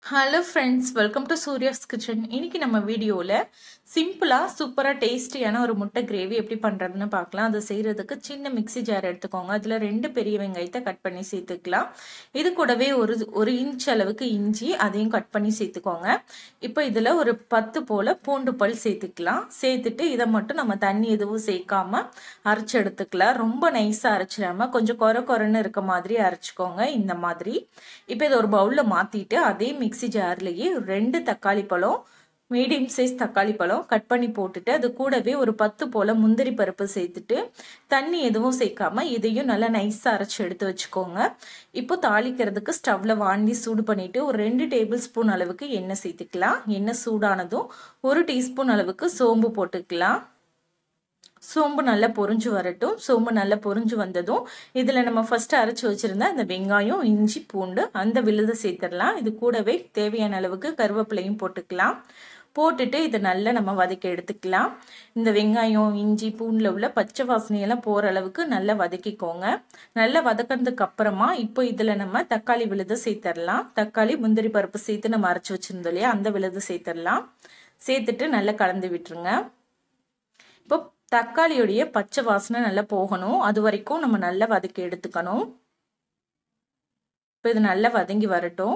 hello friends welcome to Surya's kitchen இன்னைக்கு நம்ம வீடியோவில் சிம்பிளாக சூப்பராக டேஸ்டியான ஒரு முட்டை கிரேவி எப்படி பண்ணுறதுன்னு பார்க்கலாம் அதை செய்கிறதுக்கு சின்ன மிக்சி ஜார் எடுத்துக்கோங்க அதில் ரெண்டு பெரிய வெங்காயத்தை கட் பண்ணி சேர்த்துக்கலாம் இது கூடவே ஒரு ஒரு இன்ச் அளவுக்கு இஞ்சி அதையும் கட் பண்ணி சேர்த்துக்கோங்க இப்போ இதில் ஒரு பத்து போல் பூண்டு பல் சேர்த்துக்கலாம் சேர்த்துட்டு இதை மட்டும் நம்ம தண்ணி எதுவும் சேர்க்காம அரைச்சி எடுத்துக்கலாம் ரொம்ப நைஸாக அரைச்சிடாம கொஞ்சம் குறை குறைன்னு இருக்க மாதிரி அரைச்சிக்கோங்க இந்த மாதிரி இப்போ இதை ஒரு பவுலில் மாற்றிட்டு அதே மிக்சி ஜார்லேயே ரெண்டு தக்காளி பழம் மீடியம் சைஸ் தக்காளி பழம் கட் பண்ணி போட்டுட்டு அது கூடவே ஒரு பத்து போல் முந்திரி பருப்பு சேர்த்துட்டு தண்ணி எதுவும் சேர்க்காம இதையும் நல்லா நைஸாக அரைச்சி எடுத்து வச்சுக்கோங்க இப்போ தாளிக்கிறதுக்கு ஸ்டவ்வில் வாண்டி சூடு பண்ணிவிட்டு ஒரு ரெண்டு டேபிள் ஸ்பூன் அளவுக்கு எண்ணெய் சேர்த்துக்கலாம் எண்ணெய் சூடானதும் ஒரு டீஸ்பூன் அளவுக்கு சோம்பு போட்டுக்கலாம் சோம்பு நல்லா பொறிஞ்சு வரட்டும் சோம்பு நல்லா பொறிஞ்சு வந்ததும் இதில் நம்ம ஃபஸ்ட்டு அரைச்சி வச்சுருந்த அந்த வெங்காயம் இஞ்சி பூண்டு அந்த விழுதை சேர்த்துடலாம் இது கூடவே தேவையான அளவுக்கு கருவேப்பிலையும் போட்டுக்கலாம் போட்டுட்டு இதை நல்லா நம்ம வதக்கி எடுத்துக்கலாம் இந்த வெங்காயம் இஞ்சி பூண்டில் உள்ள பச்சை வாசனையெல்லாம் போகிற அளவுக்கு நல்லா வதக்கிக்கோங்க நல்லா வதக்கிறதுக்கு அப்புறமா இப்போ இதில் நம்ம தக்காளி விழுதை சேர்த்துடலாம் தக்காளி முந்திரி பருப்பு சேர்த்து நம்ம அரைச்சி வச்சுருந்தோம் இல்லையா அந்த விழுதை சேர்த்துடலாம் சேர்த்துட்டு நல்லா கலந்து விட்டுருங்க இப்போ தக்காளியுடைய பச்சை வாசனை நல்லா போகணும் அது வரைக்கும் நம்ம நல்லா வதக்கி எடுத்துக்கணும் இப்போ இது நல்லா வதங்கி வரட்டும்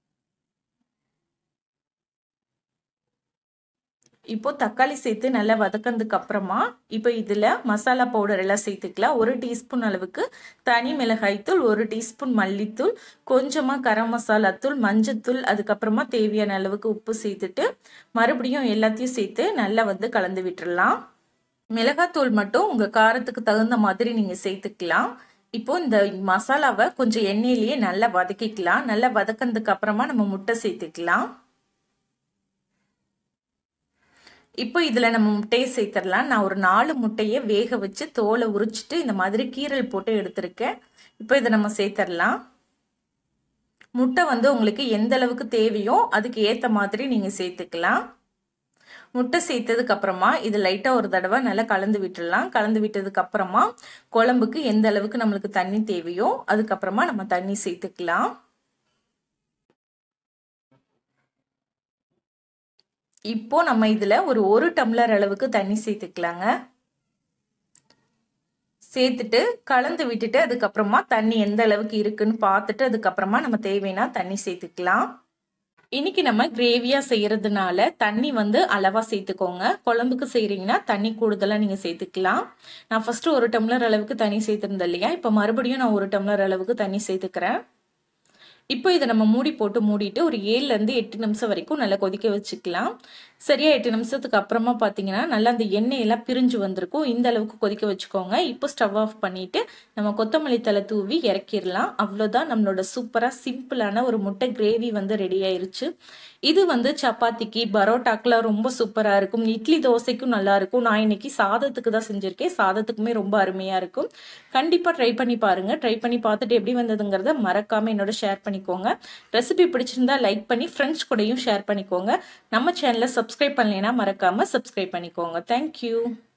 இப்போ தக்காளி சேர்த்து நல்லா வதக்கினதுக்கு அப்புறமா இப்போ இதில் மசாலா பவுடர் எல்லாம் சேர்த்துக்கலாம் ஒரு டீஸ்பூன் அளவுக்கு தனி மிளகாய்த்தூள் ஒரு டீஸ்பூன் மல்லித்தூள் கொஞ்சமாக கரம் மசாலா தூள் மஞ்சத்தூள் அதுக்கப்புறமா தேவையான அளவுக்கு உப்பு சேர்த்துட்டு மறுபடியும் எல்லாத்தையும் சேர்த்து நல்லா வந்து கலந்து விட்டுடலாம் மிளகாத்தூள் மட்டும் உங்கள் காரத்துக்கு தகுந்த மாதிரி நீங்கள் சேர்த்துக்கலாம் இப்போ இந்த மசாலாவை கொஞ்சம் எண்ணெயிலேயே நல்லா வதக்கிக்கலாம் நல்லா வதக்கினதுக்கு அப்புறமா நம்ம முட்டை சேர்த்துக்கலாம் இப்போ இதில் நம்ம முட்டையை சேர்த்துடலாம் நான் ஒரு நாலு முட்டையை வேக வச்சு தோலை உரிச்சிட்டு இந்த மாதிரி கீரல் போட்டு எடுத்திருக்கேன் இப்போ இதை நம்ம சேர்த்துடலாம் முட்டை வந்து உங்களுக்கு எந்த அளவுக்கு தேவையோ அதுக்கு ஏற்ற மாதிரி நீங்கள் சேர்த்துக்கலாம் முட்டை சேர்த்ததுக்கு அப்புறமா இது லைட்டாக ஒரு தடவை நல்லா கலந்து விட்டுடலாம் கலந்து விட்டதுக்கு அப்புறமா குழம்புக்கு எந்த அளவுக்கு நம்மளுக்கு தண்ணி தேவையோ அதுக்கப்புறமா நம்ம தண்ணி சேர்த்துக்கலாம் இப்போ நம்ம இதில் ஒரு ஒரு டம்ளர் அளவுக்கு தண்ணி சேர்த்துக்கலாங்க சேர்த்துட்டு கலந்து விட்டுட்டு அதுக்கப்புறமா தண்ணி எந்த அளவுக்கு இருக்குன்னு பார்த்துட்டு அதுக்கப்புறமா நம்ம தேவைன்னா தண்ணி சேர்த்துக்கலாம் இன்னைக்கு நம்ம கிரேவியாக செய்கிறதுனால தண்ணி வந்து அளவாக சேர்த்துக்கோங்க குழம்புக்கு செய்கிறீங்கன்னா தண்ணி கூடுதலாக நீங்கள் சேர்த்துக்கலாம் நான் ஃபஸ்ட்டு ஒரு டம்ளர் அளவுக்கு தண்ணி சேர்த்துருந்தேன் இல்லையா இப்போ மறுபடியும் நான் ஒரு டம்ளர் அளவுக்கு தண்ணி சேர்த்துக்கிறேன் இப்போ இதை நம்ம மூடி போட்டு மூடிட்டு ஒரு ஏழுலேருந்து எட்டு நிமிஷம் வரைக்கும் நல்லா கொதிக்க வச்சுக்கலாம் சரியாக எட்டு நிமிஷத்துக்கு அப்புறமா பார்த்தீங்கன்னா நல்லா அந்த எண்ணெயெல்லாம் பிரிஞ்சு வந்திருக்கும் இந்த அளவுக்கு கொதிக்க வச்சுக்கோங்க இப்போ ஸ்டவ் ஆஃப் பண்ணிவிட்டு நம்ம கொத்தமல்லி தலை தூவி இறக்கிடலாம் அவ்வளோதான் நம்மளோட சூப்பராக சிம்பிளான ஒரு முட்டை கிரேவி வந்து ரெடி ஆயிருச்சு இது வந்து சப்பாத்திக்கு பரோட்டாக்கெலாம் ரொம்ப சூப்பராக இருக்கும் இட்லி தோசைக்கும் நல்லா இருக்கும் நான் இன்னைக்கு சாதத்துக்கு தான் செஞ்சுருக்கேன் சாதத்துக்குமே ரொம்ப அருமையாக இருக்கும் கண்டிப்பாக ட்ரை பண்ணி பாருங்கள் ட்ரை பண்ணி பார்த்துட்டு எப்படி வந்ததுங்கிறத மறக்காமல் என்னோட ஷேர் பண்ணிக்கோங்க ரெசிபி பிடிச்சிருந்தா லைக் பண்ணி ஃப்ரெண்ட்ஸ் கூடயும் ஷேர் பண்ணிக்கோங்க நம்ம சேனலை சப்ஸ்கிரைப் பண்ணலைன்னா மறக்காமல் சப்ஸ்கிரைப் பண்ணிக்கோங்க தேங்க்யூ